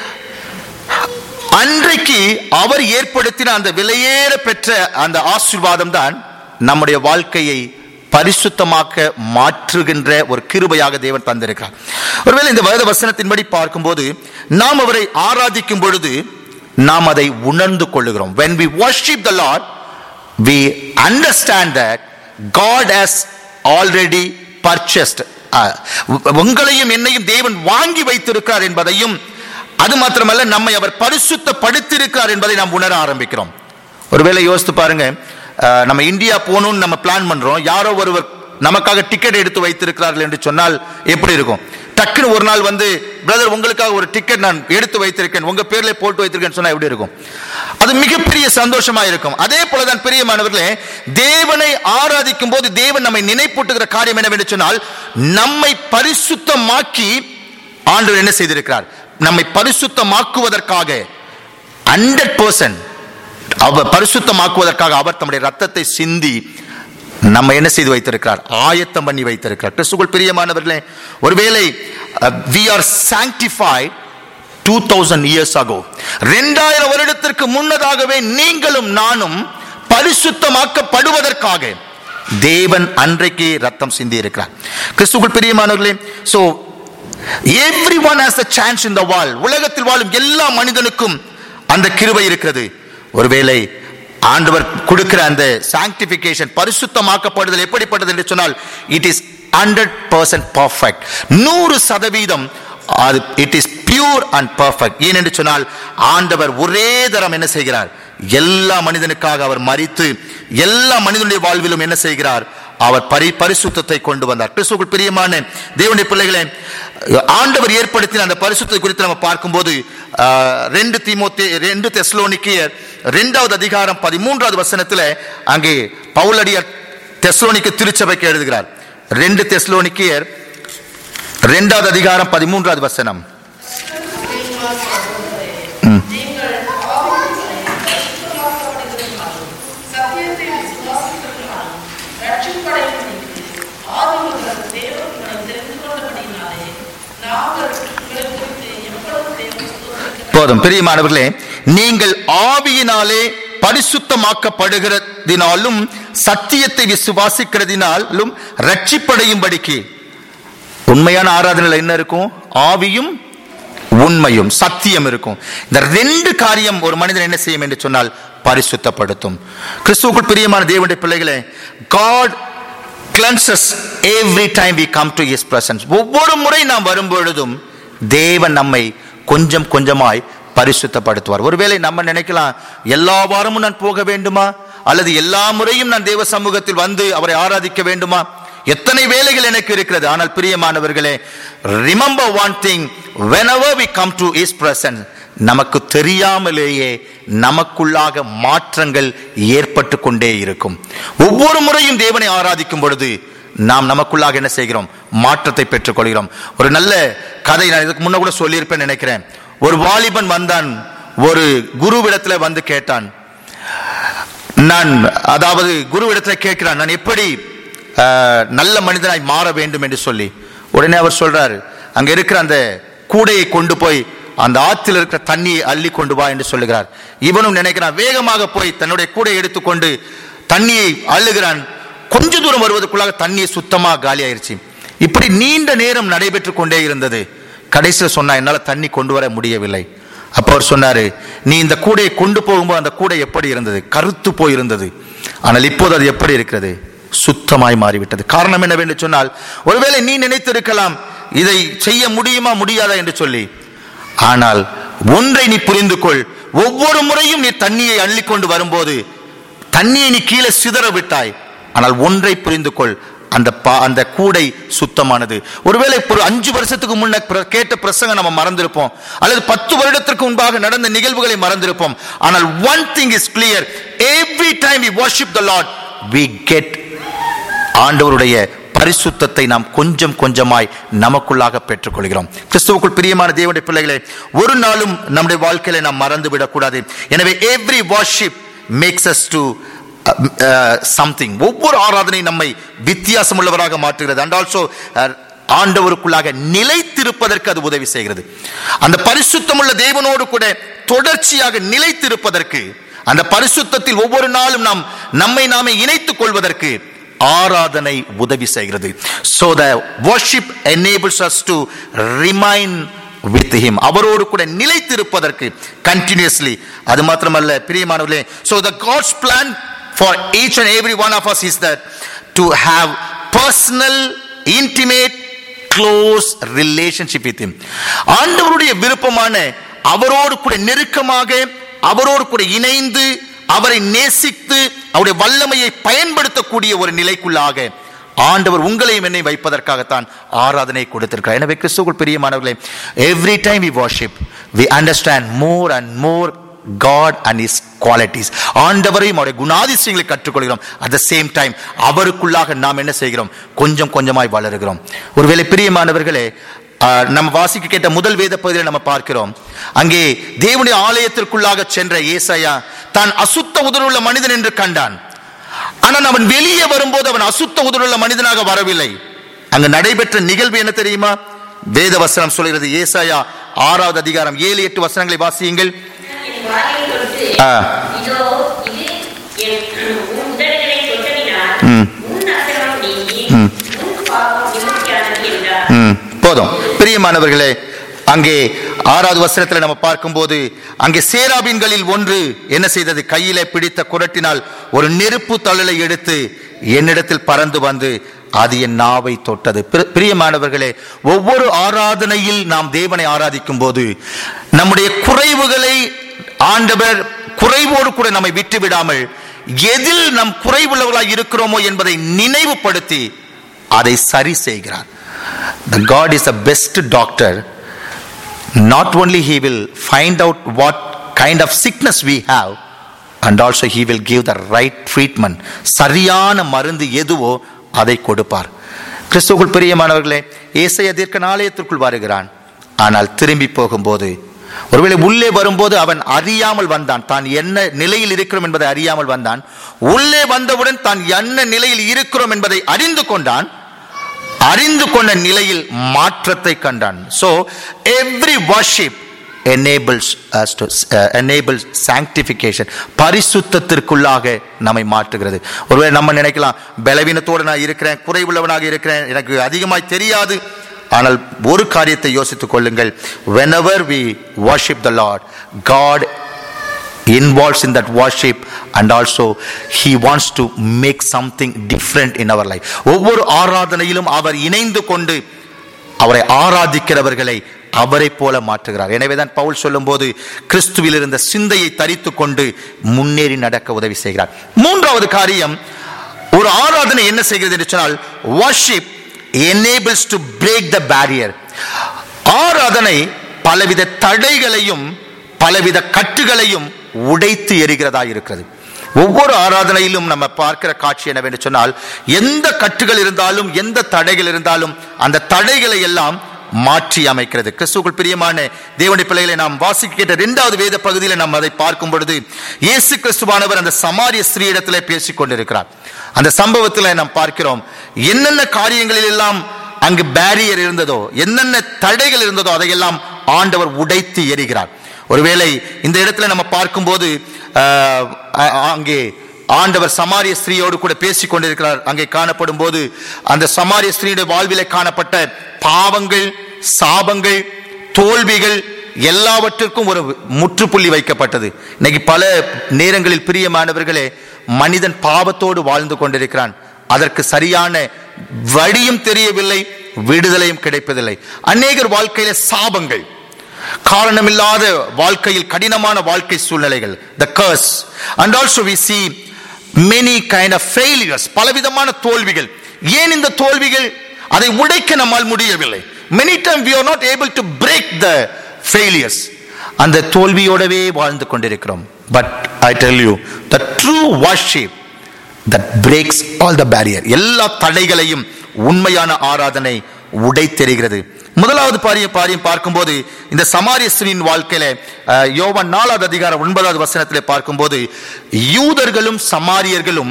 அன்றைக்கு அவர் ஏற்படுத்தின அந்த விலையேற பெற்ற அந்த ஆசீர்வாதம் தான் நம்முடைய வாழ்க்கையை பரிசுத்தமாக்க மாற்றுகின்ற ஒரு கிருபையாக தேவன் தந்திருக்கிறார் ஒருவேளை இந்த வேத வசனத்தின்படி பார்க்கும்போது நாம் அவரை ஆராதிக்கும் பொழுது நாம் அதை உணர்ந்து கொள்ளுகிறோம் when we worship the lord we understand that god has already purchased உங்களையும் என்னையும் தேவன் வாங்கி வைத்திருக்கிறார் என்பதையும் அது மாத்திரமல்ல நம்மை அவர் பரிசுத்தப்படுத்தியிருக்கிறார் என்பதை நாம் உணர ஆரம்பிக்கிறோம் ஒருவேளை யோசித்து பாருங்க அஹ், நம்ம இந்தியா போகணும்னு நம்ம பிளான் பண்றோம் யாரோ ஒருவர் நமக்காக டிக்கெட் எடுத்து வைத்திருக்கிறார்கள் என்று சொன்னால் எப்படி இருக்கும் டக்குன்னு ஒரு நாள் வந்து பிரதர் உங்களுக்காக ஒரு டிக்கெட் நான் எடுத்து வைத்திருக்கேன் உங்க பேர்ல போட்டு வைத்திருக்கேன்னு சொன்னா எப்படி இருக்கும் அது மிகப்பெரிய சந்தோஷமா இருக்கும் அதே போலதான் பிரியமானவர்களே தேவனை ஆராதிக்கும் போது தேவன் நம்மை நினைப்பூட்டுகிற காரியம் என்னவென்று சொன்னால் நம்மை பரிசுத்தமாக்கி ஆண்டவர் என்ன செய்திருக்கிறார் நம்மை பரிசுத்தமாக்குவதற்காக ஹண்ட்ரட் பர்சன்ட் அவர் பரிசுத்தமாக்குவதற்காக அவர் தம்முடைய ரத்தத்தை சிந்தி நம்ம என்ன செய்து வைத்திருக்கிறார் ஆயத்தம் பண்ணி வைத்திருக்கிறார் கிறிஸ்துக்குள் பிரியமானவர்களே ஒருவேளை we are sanctified two thousand years ago ரெண்டாயிரம் வருடத்திற்கு முன்னதாகவே நீங்களும் நானும் பரிசுத்தமாக்கப்படுவதற்காக தேவன் அன்றைக்கு ரத்தம் சிந்தி இருக்கிறார் கிறிஸ்துக்குள் பிரியமானவர்களே so every one has a chance in the world உலகத்தில் வாழும் எல்லா மனிதனுக்கும் அந்த கிருபை இருக்கிறது ஒருவேளை ஆண்டவர் கொடுக்கிற அந்த சாங்டிபிகேஷன் பரிசுத்தமாக்கப்படுதல் எப்படிப்பட்டது என்று சொன்னால் it is hundred percent perfect நூறு சதவீதம் அது it is pure and perfect ஏனென்று சொன்னால் ஆண்டவர் ஒரே தரம் என்ன செய்கிறார் எல்லா மனிதனுக்காக அவர் மறித்து எல்லா மனிதனுடைய வாழ்விலும் என்ன செய்கிறார் அவர் பரி பரிசுத்தத்தை கொண்டு வந்தார் கிறிஸ்துவுக்குள் பிரியமான தேவனுடைய பிள்ளைகளே ஆண்டவர் ஏற்படுத்தின அந்த பரிசுத்தத்தை குறித்து நம்ம பார்க்கும்போது ஆஹ், ரெண்டு தீமோத்தே ரெண்டு தெஸ்லோனிக்கியர் ரெண்டாவது அதிகாரம் பதிமூன்றாவது வசனத்துல அங்கே பவுலடியார் தெஸ்லோனிக்கு திருச்சபைக்கு எழுதுகிறார் ரெண்டு தெஸ்லோனிக்கியர் ரெண்டாவது அதிகாரம் பதிமூன்றாவது வசனம் சத்தியத்தை விசுவாசிக்கிறதுனாலும் ரட்சிப்படைவதற்கு ஆதிமுதல் தேவன் உங்களை தெரிந்து கொண்டபடியினாலே நாங்கள் உங்களை குறித்து எப்பொழுது தேவன் ஸ்தோத்திரிக்கிறோம். போதும் பிரியமானவர்களே நீங்கள் ஆவியினாலே பரிசுத்தமாக்கப்படுகிறதினாலும் சத்தியத்தை விசுவாசிக்கிறதினாலும் ரட்சிப்படையும்படிக்கு உண்மையான ஆராதனையில் என்ன இருக்கும் ஆவியும் உண்மையும் சத்தியம் இருக்கும் இந்த ரெண்டு காரியம் ஒரு மனிதன் என்ன செய்யும் என்று சொன்னால் பரிசுத்தப்படுத்தும் கிறிஸ்துவுக்குள் பிரியமான தேவனுடைய பிள்ளைகளே God cleanses every time we come to his presence ஒவ்வொரு முறை நாம் வரும்பொழுதும் தேவன் நம்மை கொஞ்சம் கொஞ்சமாய் பரிசுத்தப்படுத்துவார் ஒருவேளை நம்ம நினைக்கலாம் எல்லா வாரமும் நான் போக வேண்டுமா அல்லது எல்லா முறையும் நான் தேவ சமூகத்தில் வந்து அவரை ஆராதிக்க வேண்டுமா எத்தனை வேலைகள் எனக்கு இருக்கிறது ஆனால் பிரியமானவர்களே remember one thing whenever we come to his presence நமக்கு தெரியாமலேயே நமக்குள்ளாக மாற்றங்கள் ஏற்பட்டு கொண்டே இருக்கும் ஒவ்வொரு முறையும் தேவனை ஆராதிக்கும் பொழுது நாம் நமக்குள்ளாக என்ன செய்கிறோம் மாற்றத்தை பெற்றுக்கொள்கிறோம் ஒரு நல்ல கதை நான் இதுக்கு முன்ன கூட சொல்லியிருப்பேன் நினைக்கிறேன் ஒரு வாலிபன் வந்தான் ஒரு குருவிடத்துல வந்து கேட்டான் நான் அதாவது குருவிடத்துல கேட்கிறான் நான் எப்படி ஆஹ், நல்ல மனிதனாய் மாற வேண்டும் என்று சொல்லி உடனே அவர் சொல்றாரு அங்க இருக்கிற அந்த கூடையை கொண்டு போய் அந்த ஆற்றில் இருக்கிற தண்ணியை அள்ளி கொண்டு வா என்று சொல்லுகிறார் இவனும் நினைக்கிறான் வேகமாக போய் தன்னுடைய கூடையை எடுத்துக்கொண்டு தண்ணியை அள்ளுகிறான் கொஞ்ச தூரம் வருவதற்குள்ளாக தண்ணி சுத்தமா காலி ஆயிருச்சு இப்படி நீண்ட நேரம் நடைபெற்று கொண்டே இருந்தது கடைசியில் சொன்னா என்னால தண்ணி கொண்டு வர முடியவில்லை அப்ப அவர் சொன்னாரு நீ இந்த கூடையை கொண்டு போகும்போது அந்த கூடை எப்படி இருந்தது கருத்து போய் இருந்தது ஆனால் இப்போது அது எப்படி இருக்கிறது சுத்தமாய் மாறிவிட்டது காரணம் என்னவென்று சொன்னால் ஒருவேளை நீ நினைத்திருக்கலாம் இதை செய்ய முடியுமா முடியாதா என்று சொல்லி ஆனால் ஒன்றை நீ புரிந்து கொள் ஒவ்வொரு முறையும் நீ தண்ணியை அள்ளிக்கொண்டு வரும்போது தண்ணியை நீ கீழே சிதற விட்டாய் ஆனால் ஒன்றை புரிந்து கொள் அந்த பா- அந்த கூடை சுத்தமானது ஒருவேளை ஒரு அஞ்சு வருஷத்துக்கு முன்ன பிர- கேட்ட பிரசங்கம் நம்ம மறந்திருப்போம் அல்லது பத்து வருடத்திற்கு முன்பாக நடந்த நிகழ்வுகளை மறந்திருப்போம் ஆனால் one thing is clear every time we worship the Lord we get ஆண்டவருடைய பரிசுத்தத்தை நாம் கொஞ்சம் கொஞ்சமாய் நமக்குள்ளாக பெற்றுக்கொள்கிறோம் கிறிஸ்துவுக்குள் பிரியமான தேவனுடைய பிள்ளைகளே ஒரு நாளும் நம்முடைய வாழ்க்கையில நாம் மறந்து விடக்கூடாது எனவே every worship makes us to something ஒவ்வொரு ஆராதனை நம்மை வித்தியாசம் உள்ளவராக மாற்றுகிறது அண்ட் ஆல்சோ ஆண்டவருக்குள்ளாக நிலைத்திருப்பதற்கு அது உதவி செய்கிறது அந்த பரிசுத்தமுள்ள தேவனோடு கூட தொடர்ச்சியாக நிலைத்திருப்பதற்கு அந்த பரிசுத்தத்தில் ஒவ்வொரு நாளும் நாம் நம்மை நாமே இணைத்துக் கொள்வதற்கு ஆராதனை உதவி செய்கிறது so the worship enables us to remain with him அவரோடு கூட நிலைத்திருப்பதற்கு continuously அது மாத்திரமல்ல பிரியமானவர்களே so the god's plan for each and every one of us is that to have personal intimate close relationship with ஆண்டவருடைய விருப்பமான அவரோடு கூட நெருக்கமாக அவரோடு கூட இணைந்து அவரை நேசித்து அவருடைய வல்லமையை பயன்படுத்தக்கூடிய ஒரு நிலைக்குள்ளாக ஆண்டவர் உங்களையும் என்னை வைப்பதற்காகத்தான் ஆராதனை கொடுத்திருக்கிறார் எனவே கிறிஸ்துக்குள் பிரியமானவர்களே every time we worship we understand more and more God and his qualities ஆண்டவரையும் அவருடைய குணாதிசயங்களை கற்றுக்கொள்கிறோம் அட் த சேம் டைம் அவருக்குள்ளாக நாம் என்ன செய்கிறோம் கொஞ்சம் கொஞ்சமாய் வளருகிறோம் ஒருவேளை பிரியமானவர்களே ஆஹ், நம்ம வாசிக்க கேட்ட முதல் வேத பகுதியில் நம்ம பார்க்கிறோம் அங்கே தேவனுடைய ஆலயத்திற்குள்ளாக சென்ற ஏசாயா தான் அசுத்த உதடுள்ள மனிதன் என்று கண்டான் ஆனால் அவன் வெளியே வரும்போது அவன் அசுத்த உதடுள்ள மனிதனாக வரவில்லை அங்கு நடைபெற்ற நிகழ்வு என்ன தெரியுமா வேத வசனம் சொல்கிறது ஏசாயா ஆறாவது அதிகாரம் ஏழு எட்டு வசனங்களை வாசியுங்கள் என் வாயை தொட்டு, ஆ. இதோ இது என் உன் உதடுகளை தொட்டதினால் ம். உன் அக்கிரமம் நீங்கி ம். உன் பாவம் நிவர்த்தியானது என்றார் ம், போதும் பிரியமானவர்களே அங்கே ஆறாவது வசனத்தில் நம்ம பார்க்கும்போது அங்கே சேராபின்களில் ஒன்று என்ன செய்தது கையிலே பிடித்த குரட்டினால் ஒரு நெருப்பு தழலை எடுத்து என்னிடத்தில் பறந்து வந்து அது என் நாவை தொட்டது பிர- பிரியமானவர்களே ஒவ்வொரு ஆராதனையில் நாம் தேவனை ஆராதிக்கும் போது நம்முடைய குறைவுகளை ஆண்டவர் குறைவோடு கூட நம்மை விட்டு விடாமல் எதில் நம் குறைவுள்ளவர்களாய் இருக்கிறோமோ என்பதை நினைவுபடுத்தி அதை சரி செய்கிறார் the god is the best doctor not only he will find out what kind of sickness we have and also he will give the right treatment சரியான மருந்து எதுவோ அதை கொடுப்பார் கிறிஸ்துவுக்குள் பிரியமானவர்களே ஏசைய தீர்க்க ஆலயத்திற்குள் வருகிறான் ஆனால் திரும்பி போகும்போது ஒருவேளை உள்ளே வரும்போது அவன் அறியாமல் வந்தான் தான் என்ன நிலையில் இருக்கிறோம் என்பதை அறியாமல் வந்தான் உள்ளே வந்தவுடன் தான் என்ன நிலையில் இருக்கிறோம் என்பதை அறிந்து கொண்டான் அறிந்து கொண்ட நிலையில் மாற்றத்தை கண்டான் so every worship enables us to uh, enables sanctification பரிசுத்தத்திற்குள்ளாக நம்மை மாற்றுகிறது ஒருவேளை நம்ம நினைக்கலாம் பலவீனத்தோடு நான் இருக்கிறேன் குறைவுள்ளவனாக இருக்கிறேன் எனக்கு அதிகமாய் தெரியாது ஆனால் ஒரு காரியத்தை யோசித்துக் கொள்ளுங்கள் whenever we worship the lord god involves in that worship and also he wants to make something different in our life ஒவ்வொரு ஆராதனையிலும் அவர் இணைந்து கொண்டு அவரை ஆராதிக்கிறவர்களை அவரை போல மாற்றுகிறார் எனவேதான் பவுல் சொல்லும்போது கிறிஸ்துவில் இருந்த சிந்தையை தரித்து கொண்டு முன்னேறி நடக்க உதவி செய்கிறார் மூன்றாவது காரியம் ஒரு ஆராதனை என்ன செய்கிறது என்று சொன்னால் worship enables to break the barrier ஆராதனை பலவித தடைகளையும் பலவித கட்டுகளையும் உடைத்து எறிகிறதா இருக்கிறது ஒவ்வொரு ஆராதனையிலும் நம்ம பார்க்கிற காட்சி என்னவென்று சொன்னால் எந்த கட்டுகள் இருந்தாலும் எந்த தடைகள் இருந்தாலும் அந்த தடைகளை எல்லாம் மாற்றி அமைக்கிறது கிறிஸ்துக்குள் பிரியமான தேவனுடைய பிள்ளைகளை நாம் வாசிக்க கேட்ட இரண்டாவது வேத பகுதியில் நாம் அதை பார்க்கும் பொழுது இயேசு கிறிஸ்துவானவர் அந்த சமாரிய ஸ்திரீயிடத்திலே பேசிக் கொண்டிருக்கிறார் அந்த சம்பவத்தில் நாம் பார்க்கிறோம் என்னென்ன காரியங்களில் எல்லாம் அங்கு பேரியர் இருந்ததோ என்னென்ன தடைகள் இருந்ததோ அதையெல்லாம் ஆண்டவர் உடைத்து எறிகிறார் ஒருவேளை இந்த இடத்துல நம்ம பார்க்கும்போது ஆஹ், அ- அங்கே ஆண்டவர் சமாரிய ஸ்திரீயோடு கூட பேசிக் கொண்டிருக்கிறார் அங்கே காணப்படும் போது அந்த சமாரிய ஸ்திரீயுடைய வாழ்விலே காணப்பட்ட பாவங்கள் சாபங்கள் தோல்விகள் எல்லாவற்றிற்கும் ஒரு முற்றுப்புள்ளி வைக்கப்பட்டது இன்னைக்கு பல நேரங்களில் பிரியமானவர்களே மனிதன் பாவத்தோடு வாழ்ந்து கொண்டிருக்கிறான் அதற்கு சரியான வழியும் தெரியவில்லை விடுதலையும் கிடைப்பதில்லை அநேகர் வாழ்க்கையில சாபங்கள் காரணமில்லாத வாழ்க்கையில் கடினமான வாழ்க்கை சூழ்நிலைகள் the curse and also we see many kind of failures பலவிதமான தோல்விகள் ஏன் இந்த தோல்விகள் அதை உடைக்க நம்மால் முடியவில்லை many time we are not able to break the failures அந்த தோல்வியோடவே வாழ்ந்து கொண்டிருக்கிறோம் but I tell you the true worship that breaks all the barrier எல்லா தடைகளையும் உண்மையான ஆராதனை உடைத்தெறிகிறது முதலாவது பாரிய பாரியம் பார்க்கும்போது இந்த சமாரிய ஸ்திரீயின் வாழ்க்கையில அஹ், யோவான் நாலாவது அதிகாரம் ஒன்பதாவது வசனத்திலே பார்க்கும்போது யூதர்களும் சமாரியர்களும்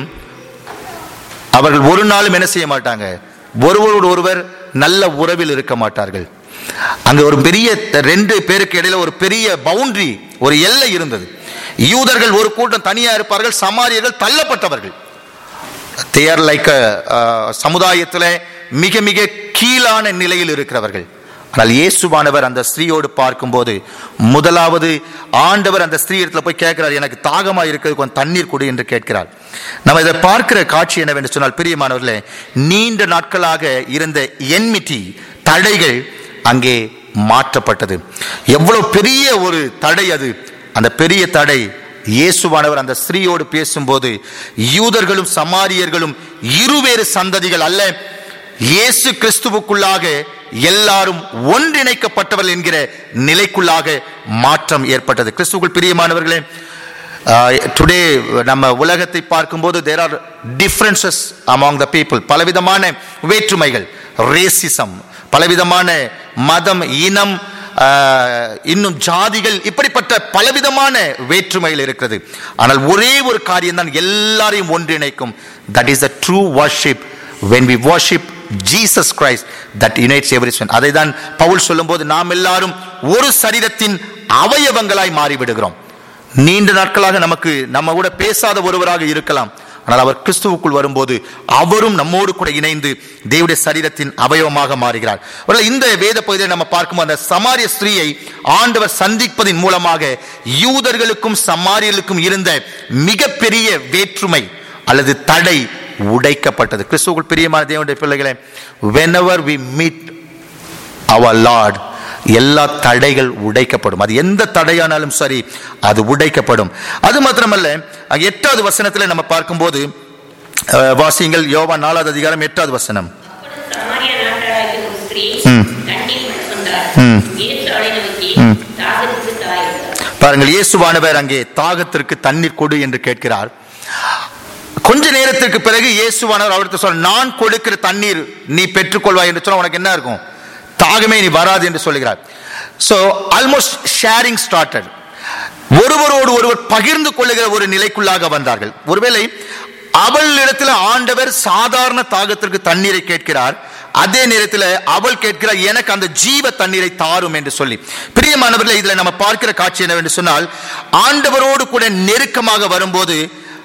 அவர்கள் ஒரு நாளும் என்ன செய்ய மாட்டாங்க ஒருவரோடு ஒருவர் நல்ல உறவில் இருக்க மாட்டார்கள் அங்க ஒரு பெரிய ரெண்டு பேருக்கு இடையில ஒரு பெரிய பவுண்டரி ஒரு எல்லை இருந்தது யூதர்கள் ஒரு கூட்டம் தனியா இருப்பார்கள் சமாரியர்கள் தள்ளப்பட்டவர்கள் தேர் லைக் சமுதாயத்தில் மிக மிக கீழான நிலையில் இருக்கிறவர்கள் ஆனால் இயேசுவானவர் அந்த ஸ்திரீயோடு பார்க்கும்போது முதலாவது ஆண்டவர் அந்த ஸ்திரீ இடத்துல போய் கேட்கிறார் எனக்கு தாகமா இருக்கிறது கொஞ்சம் தண்ணீர் கொடு என்று கேட்கிறார் நம்ம இதை பார்க்கிற காட்சி என்னவென்று சொன்னால் பிரியமானவர்களே நீண்ட நாட்களாக இருந்த என்மிட்டி தடைகள் அங்கே மாற்றப்பட்டது எவ்வளவு பெரிய ஒரு தடை அது அந்த பெரிய தடை இயேசுவானவர் அந்த ஸ்திரீயோடு பேசும்போது யூதர்களும் சமாரியர்களும் இருவேறு சந்ததிகள் அல்ல இயேசு கிறிஸ்துவுக்குள்ளாக எல்லாரும் ஒன்றிணைக்கப்பட்டவர்கள் என்கிற நிலைக்குள்ளாக மாற்றம் ஏற்பட்டது கிறிஸ்துவுக்குள் பிரியமானவர்களே டுடே நம்ம உலகத்தை பார்க்கும்போது there are differences among the people பலவிதமான வேற்றுமைகள் ரேசிசம் பலவிதமான மதம் இனம் ஆஹ், இன்னும் ஜாதிகள் இப்படிப்பட்ட பலவிதமான வேற்றுமைகள் இருக்கிறது ஆனால் ஒரே ஒரு காரியம் தான் எல்லாரையும் ஒன்றிணைக்கும் that is the true worship when we worship Jesus Christ that unites everyone அதை தான் பவுல் சொல்லும்போது நாம் எல்லாரும் ஒரு சரீரத்தின் அவயவங்களாய் மாறிவிடுகிறோம் நீண்ட நாட்களாக நமக்கு நம்ம கூட பேசாத ஒருவராக இருக்கலாம் ஆனால் அவர் கிறிஸ்துவுக்குள் வரும்போது அவரும் நம்மோடு கூட இணைந்து தேவனுடைய சரீரத்தின் அவயவமாக மாறுகிறார் ஒருவேளை இந்த வேத பகுதியை நம்ம பார்க்கும்போது அந்த சமாரிய ஸ்திரீயை ஆண்டவர் சந்திப்பதின் மூலமாக யூதர்களுக்கும் சமாரியர்களுக்கும் இருந்த மிகப்பெரிய வேற்றுமை அல்லது தடை உடைக்கப்பட்டது கிறிஸ்துவுக்குள் பிரியமான தேவனுடைய பிள்ளைகளே whenever we meet our Lord எல்லா தடைகள் உடைக்கப்படும் அது எந்த தடையானாலும் சரி அது உடைக்கப்படும் அது மாத்திரமல்ல அங்க எட்டாவது வசனத்தில் நம்ம பார்க்கும்போது அஹ், வாசியுங்கள் யோவா நாலாவது அதிகாரம் எட்டாவது வசனம் அப்பொழுது சமாரியா நாட்டாளாகிய ஒரு ஸ்திரீ ம். தண்ணீர் பெற சொன்னார். ம். இயேசு அவளை நோக்கி, தாகத்துக்கு தாய் என்றார். பாருங்கள் இயேசுவானவர் அங்கே தாகத்திற்கு தண்ணீர் கொடு என்று கேட்கிறார் கொஞ்ச நேரத்திற்கு பிறகு இயேசுவானவர் அவருக்கு சொல்ல நான் கொடுக்கிற தண்ணீர் நீ பெற்றுக்கொள்வாய் என்று சொன்னா உனக்கு என்ன இருக்கும் தாகமே நீ வராது என்று சொல்லுகிறார் சோ ஆல்மோஸ்ட் ஷேரிங் ஸ்டார்டட் ஒருவரோடு ஒருவர் பகிர்ந்து கொள்ளுகிற ஒரு நிலைக்குள்ளாக வந்தார்கள் ஒருவேளை அவள் இடத்துல ஆண்டவர் சாதாரண தாகத்திற்கு தண்ணீரை கேட்கிறார் அதே நேரத்தில் அவள் கேட்கிறார் எனக்கு அந்த ஜீவ தண்ணீரை தாரும் என்று சொல்லி பிரியமானவர்களே இதுல நம்ம பார்க்கிற காட்சி என்னவென்று சொன்னால் ஆண்டவரோடு கூட நெருக்கமாக வரும்போது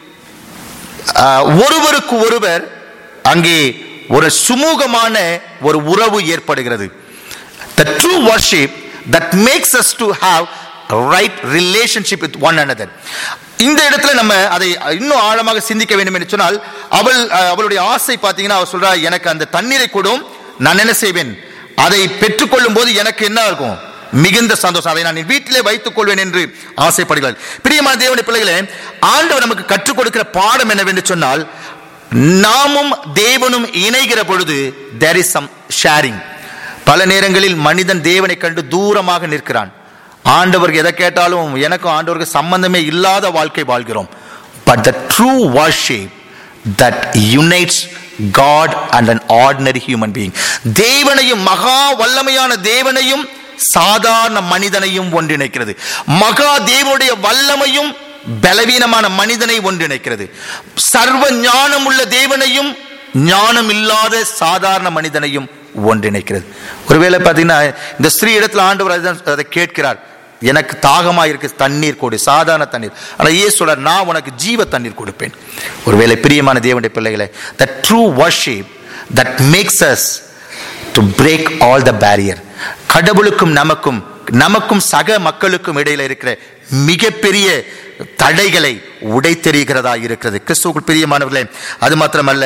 ஆஹ், ஒருவருக்கு ஒருவர் அங்கே ஒரு சுமூகமான ஒரு உறவு ஏற்படுகிறது the true worship that makes us to have a right relationship with one another இந்த இடத்துல நம்ம அதை இன்னும் ஆழமாக சிந்திக்க வேண்டும் என்று சொன்னால் அவள் அஹ், அவளுடைய ஆசை பார்த்தீங்கன்னா அவள் சொல்றா எனக்கு அந்த தண்ணீரை கொடும் நான் என்ன செய்வேன் அதை பெற்றுக்கொள்ளும் போது எனக்கு என்ன இருக்கும் மிகுந்த சந்தோஷம் அதை நான் என் வீட்டிலே வைத்துக் கொள்வேன் என்று ஆசைப்படுகிறார் பிரியமான தேவனுடைய பிள்ளைகளே ஆண்டவர் நமக்கு கற்றுக் கொடுக்கிற பாடம் என்னவென்று சொன்னால் நாமும் தேவனும் இணைகிற பொழுது தேர் இஸ் சம் ஷேரிங் பல நேரங்களில் மனிதன் தேவனை கண்டு தூரமாக நிற்கிறான் ஆண்டவருக்கு எதை கேட்டாலும் எனக்கும் ஆண்டவருக்கு சம்பந்தமே இல்லாத வாழ்க்கை வாழ்கிறோம் but the true worship that unites God and an ordinary human being தேவனையும் மகா வல்லமையான தேவனையும் சாதாரண மனிதனையும் ஒன்றிணைக்கிறது மகா தேவனுடைய வல்லமையும் பலவீனமான மனிதனை ஒன்றிணைக்கிறது சர்வ ஞானம் உள்ள தேவனையும் ஞானம் இல்லாத சாதாரண மனிதனையும் ஒன்றிணைக்கிறது ஒருவேளை பார்த்தீங்கன்னா இந்த ஸ்திரீ இடத்துல ஆண்டவர் அதுதான் அதை கேட்கிறார் எனக்கு தாகமா இருக்கு தண்ணீர் கொடு சாதாரண தண்ணீர் ஆனால் இயேசு சொல்றார் நான் உனக்கு ஜீவ தண்ணீர் கொடுப்பேன் ஒருவேளை பிரியமான தேவனுடைய பிள்ளைகளே the true worship that makes us to break all the barrier கடவுளுக்கும் நமக்கும் நமக்கும் சக மக்களுக்கும் இடையில இருக்கிற மிகப்பெரிய தடைகளை உடைத்தெறிகிறதா இருக்கிறது கிறிஸ்துவுக்குள் பிரியமானவர்களே அது மாத்திரமல்ல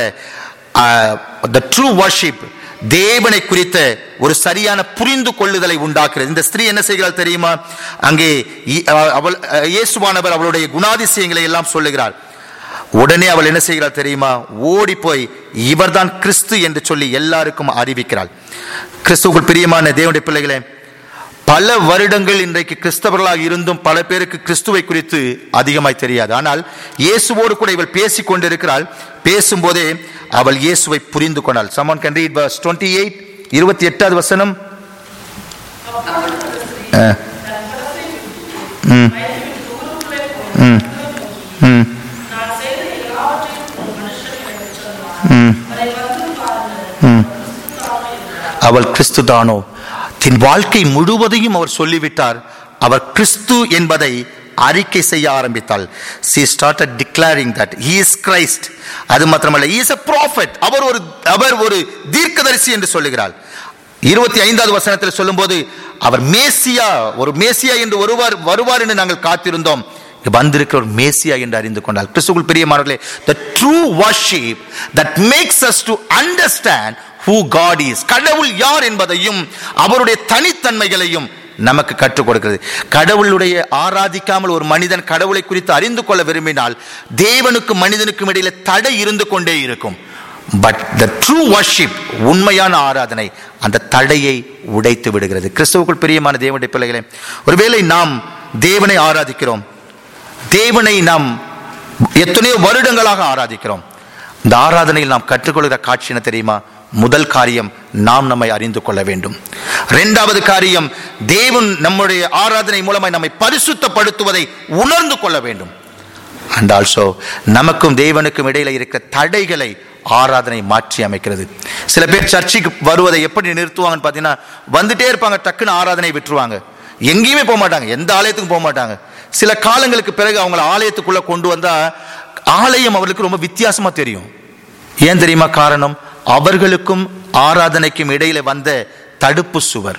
த ட்ரூ worship தேவனை குறித்த ஒரு சரியான புரிந்து கொள்ளுதலை உண்டாக்குறது இந்த ஸ்திரீ என்ன செய்கிறாள் தெரியுமா அங்கே இ- அவள் இயேசுவானவர் அவளுடைய குணாதிசயங்களை எல்லாம் சொல்லுகிறார் உடனே அவள் என்ன செய்கிறாள் தெரியுமா ஓடி போய் இவர்தான் கிறிஸ்து என்று சொல்லி எல்லாருக்கும் அறிவிக்கிறாள் கிறிஸ்துவுக்குள் பிரியமான தேவனுடைய பிள்ளைகளே பல வருடங்கள் இன்றைக்கு கிறிஸ்தவர்களாக இருந்தும் பல பேருக்கு கிறிஸ்துவை குறித்து அதிகமாய் தெரியாது ஆனால் இயேசுவோடு கூட இவள் பேசிக் கொண்டிருக்கிறாள் பேசும்போதே அவள் இயேசுவை புரிந்து கொண்டாள் சமன் கேன் ரீட் verse 28 இருபத்தி எட்டாவது வசனம் ஆ. ம். ம். ம். நான் செய்த எல்லாவற்றையும் ஒரு மனுஷன் எனக்குச் சொன்னார். ம். அவரை வந்து பாருங்கள். ம். கிறிஸ்துவாக இருக்கிறார். அவள் கிறிஸ்து தானோ தன் வாழ்க்கை முழுவதையும் அவர் சொல்லிவிட்டார் அவர் கிறிஸ்து என்பதை அறிக்கை செய்ய ஆரம்பித்தாள் she started declaring that he is christ அது மாத்திரமல்ல he is a prophet அவர் ஒரு அவர் ஒரு தீர்க்கதரிசி என்று சொல்லுகிறாள் இருபத்தி ஐந்தாவது வசனத்தில் சொல்லும்போது அவர் மேசியா ஒரு மேசியா என்று ஒருவர் வருவார் என்று நாங்கள் காத்திருந்தோம் வந்திருக்கிற ஒரு மேசியா என்று அறிந்து கொண்டால் கிறிஸ்துக்குள் பிரியமானவர்களே the true worship that makes us to understand who God is கடவுள் யார் என்பதையும் அவருடைய தனித்தன்மைகளையும் நமக்கு கற்றுக் கொடுக்கிறது கடவுளுடைய ஆராதிக்காமல் ஒரு மனிதன் கடவுளை குறித்து அறிந்து கொள்ள விரும்பினால் தேவனுக்கும் மனிதனுக்கும் இடையில தடை இருந்து கொண்டே இருக்கும் பட் த ட்ரூ வர்ஷிப் உண்மையான ஆராதனை அந்த தடையை உடைத்து விடுகிறது கிறிஸ்துவுக்குள் பிரியமான தேவனுடைய பிள்ளைகளே ஒருவேளை நாம் தேவனை ஆராதிக்கிறோம் தேவனை நாம் எத்தனையோ வருடங்களாக ஆராதிக்கிறோம் இந்த ஆராதனையில் நாம் கற்றுக்கொள்கிற காட்சி என்ன தெரியுமா முதல் காரியம் நாம் நம்மை அறிந்து கொள்ள வேண்டும் இரண்டாவது காரியம் தேவன் நம்முடைய ஆராதனை மூலமாய் நம்மை பரிசுத்தப்படுத்துவதை உணர்ந்து கொள்ள வேண்டும் அண்ட் ஆல்சோ நமக்கும் தேவனுக்கும் இடையில இருக்கிற தடைகளை ஆராதனை மாற்றி அமைக்கிறது சில பேர் சர்ச்சுக்கு வருவதை எப்படி நிறுத்துவாங்கன்னு பார்த்தீங்கன்னா வந்துட்டே இருப்பாங்க டக்குன்னு ஆராதனை விட்டுருவாங்க எங்கேயுமே போக மாட்டாங்க எந்த ஆலயத்துக்கும் போக மாட்டாங்க சில காலங்களுக்கு பிறகு அவங்கள ஆலயத்துக்குள்ள கொண்டு வந்தா ஆலயம் அவர்களுக்கு ரொம்ப வித்தியாசமா தெரியும் ஏன் தெரியுமா காரணம் அவர்களுக்கும் ஆராதனைக்கும் இடையில வந்த தடுப்பு சுவர்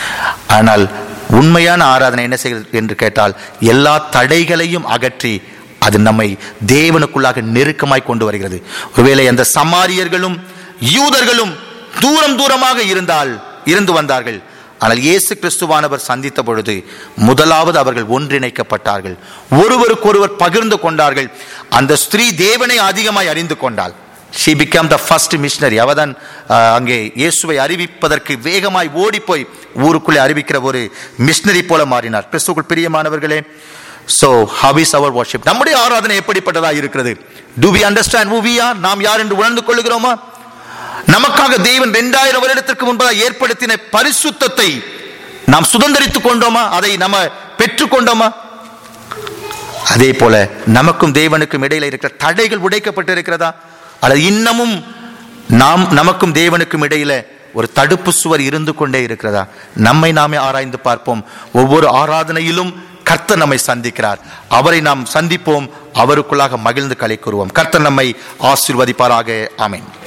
ஆனால் உண்மையான ஆராதனை என்ன செய்கிறது என்று கேட்டால் எல்லா தடைகளையும் அகற்றி அது நம்மை தேவனுக்குள்ளாக நெருக்கமாய் கொண்டு வருகிறது ஒருவேளை அந்த சமாரியர்களும் யூதர்களும் தூரம் தூரமாக இருந்தால் இருந்து வந்தார்கள் ஆனால் இயேசு கிறிஸ்துவானவர் சந்தித்த பொழுது முதலாவது அவர்கள் ஒன்றிணைக்கப்பட்டார்கள் ஒருவருக்கொருவர் பகிர்ந்து கொண்டார்கள் அந்த ஸ்திரீ தேவனை அதிகமாய் அறிந்து கொண்டாள் she became the first missionary அவதான் அஹ், அங்கே இயேசுவை அறிவிப்பதற்கு வேகமாய் ஓடிப்போய் ஊருக்குள்ளே அறிவிக்கிற ஒரு மிஷனரி போல மாறினார் கிறிஸ்துக்குள் பிரியமானவர்களே so how is our worship நம்முடைய ஆராதனை எப்படிப்பட்டதா இருக்கிறது to we understand who we are நாம் யார் என்று உணர்ந்து கொள்ளுகிறோமா நமக்காக தேவன் இரண்டாயிரம் வருடத்திற்கு முன்பதாக ஏற்படுத்தின பரிசுத்தத்தை நாம் சுதந்திரித்துக் கொண்டோமா அதை நம்ம பெற்றுக்கொண்டோமா அதே போல நமக்கும் தேவனுக்கும் இடையில இருக்கிற தடைகள் உடைக்கப்பட்டு இருக்கிறதா அல்லது இன்னமும் நாம் நமக்கும் தேவனுக்கும் இடையில ஒரு தடுப்பு சுவர் இருந்து கொண்டே இருக்கிறதா நம்மை நாமே ஆராய்ந்து பார்ப்போம் ஒவ்வொரு ஆராதனையிலும் கர்த்தர் நம்மை சந்திக்கிறார் அவரை நாம் சந்திப்போம் அவருக்குள்ளாக மகிழ்ந்து களை கூறுவோம் கர்த்தர் நம்மை ஆசீர்வதிப்பாராக ஆமென்